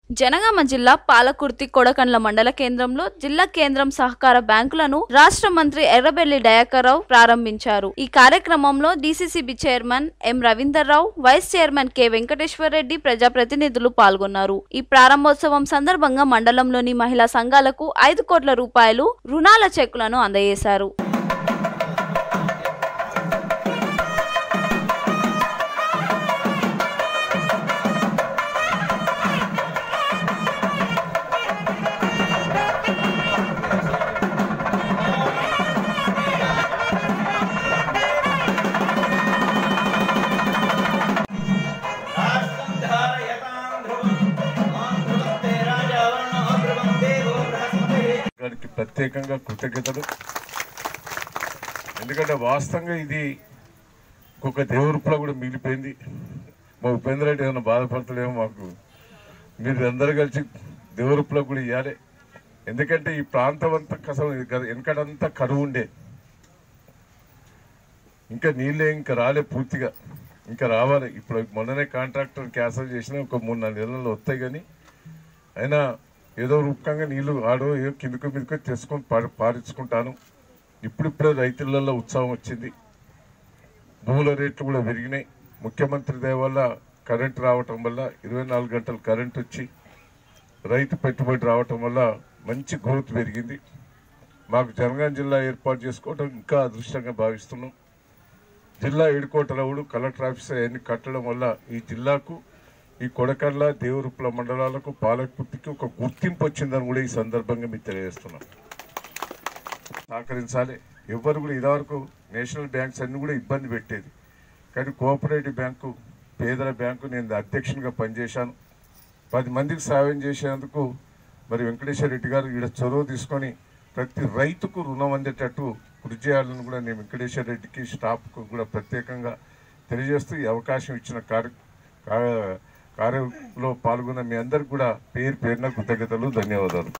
జనగామ జిల్లా పాలకుర్తి కొడకండ్ల మండల కేంద్రంలో జిల్లా కేంద్రం సహకార బ్యాంకులను రాష్ట్ర మంత్రి ఎర్రబెల్లి దయాకర్రావు ప్రారంభించారు ఈ కార్యక్రమంలో DCCB chairman M Ravinder Rao vice chairman K Venkateshwar Reddy ప్రజాప్రతినిధులు పాల్గొన్నారు ఈ ప్రారంభోత్సవం సందర్భంగా మండలంలోని మహిళా సంఘాలకు ఐదు కోట్ల రూపాయలు రుణాల చెక్కులను అందజేశారు రాష్ట్రం ధారయతాం ధ్రువం మాం ధ్రువస్తే రాజావర్ణో ధ్రువం దేవో బృహస్పతిః గారికి ప్రత్యేకంగా కృతజ్ఞతలు ఎందుకంటే వాస్తవంగా ఇది ఒక్కొక్క దేవురుపులో కూడా మిగిలిపోయింది మా ఉపేంద్ర రెడ్డి ఏమైనా బాధపడతలేమో మాకు మీరు అందరూ కలిసి దేవురుపులో కూడా ఇవ్వాలి ఎందుకంటే ఈ ప్రాంతం అంతా కసం వెనకడంతా కరువు ఉండే ఇంకా నీళ్ళే ఇంకా రాలే పూర్తిగా ఇంకా రావాలి ఇప్పుడు మొన్ననే కాంట్రాక్టర్ క్యాన్సల్ చేసినా ఒక మూడు నాలుగు నెలల్లో వస్తాయి కానీ అయినా ఏదో రూపకంగా నీళ్లు ఆడో ఏదో కిందకు మీదకో తెచ్చుకొని పారి పారించుకుంటాను ఇప్పుడిప్పుడే రైతులలో ఉత్సాహం వచ్చింది భూముల రేట్లు కూడా పెరిగినాయి ముఖ్యమంత్రి దయ వల్ల కరెంట్ రావటం వల్ల ఇరవై నాలుగు గంటలు కరెంట్ వచ్చి రైతు పెట్టుబడి రావటం వల్ల మంచి గ్రోత్ పెరిగింది మాకు జనగాం జిల్లా ఏర్పాటు చేసుకోవడం ఇంకా అదృష్టంగా భావిస్తున్నాం జిల్లా ఏడుకోటలవుడు కలెక్టర్ ఆఫీస్ అవన్నీ కట్టడం వల్ల ఈ జిల్లాకు ఈ కొడకళ్ళ దేవరుపుల మండలాలకు పాలకుర్తికి ఒక గుర్తింపు వచ్చిందని కూడా ఈ సందర్భంగా మీకు తెలియజేస్తున్నాం సహకరించాలి ఎవరు కూడా ఇదివరకు నేషనల్ బ్యాంక్స్ అన్ని కూడా ఇబ్బంది పెట్టేది కానీ కోఆపరేటివ్ బ్యాంకు పేదల బ్యాంకు నేను అధ్యక్షునిగా పనిచేశాను పది మందికి సాయం చేసేందుకు మరి వెంకటేశ్వర రెడ్డి గారు ఈడ చొరవ తీసుకొని ప్రతి రైతుకు రుణం అందేటట్టు కృషి చేయాలని కూడా నేను వెంకటేశ్వర రెడ్డికి స్టాఫ్కు కూడా ప్రత్యేకంగా తెలియజేస్తూ ఈ అవకాశం ఇచ్చిన కార్య కార్య- కార్యంలో పాల్గొన్న మీ అందరికి కూడా పేరు పేరున కృతజ్ఞతలు ధన్యవాదాలు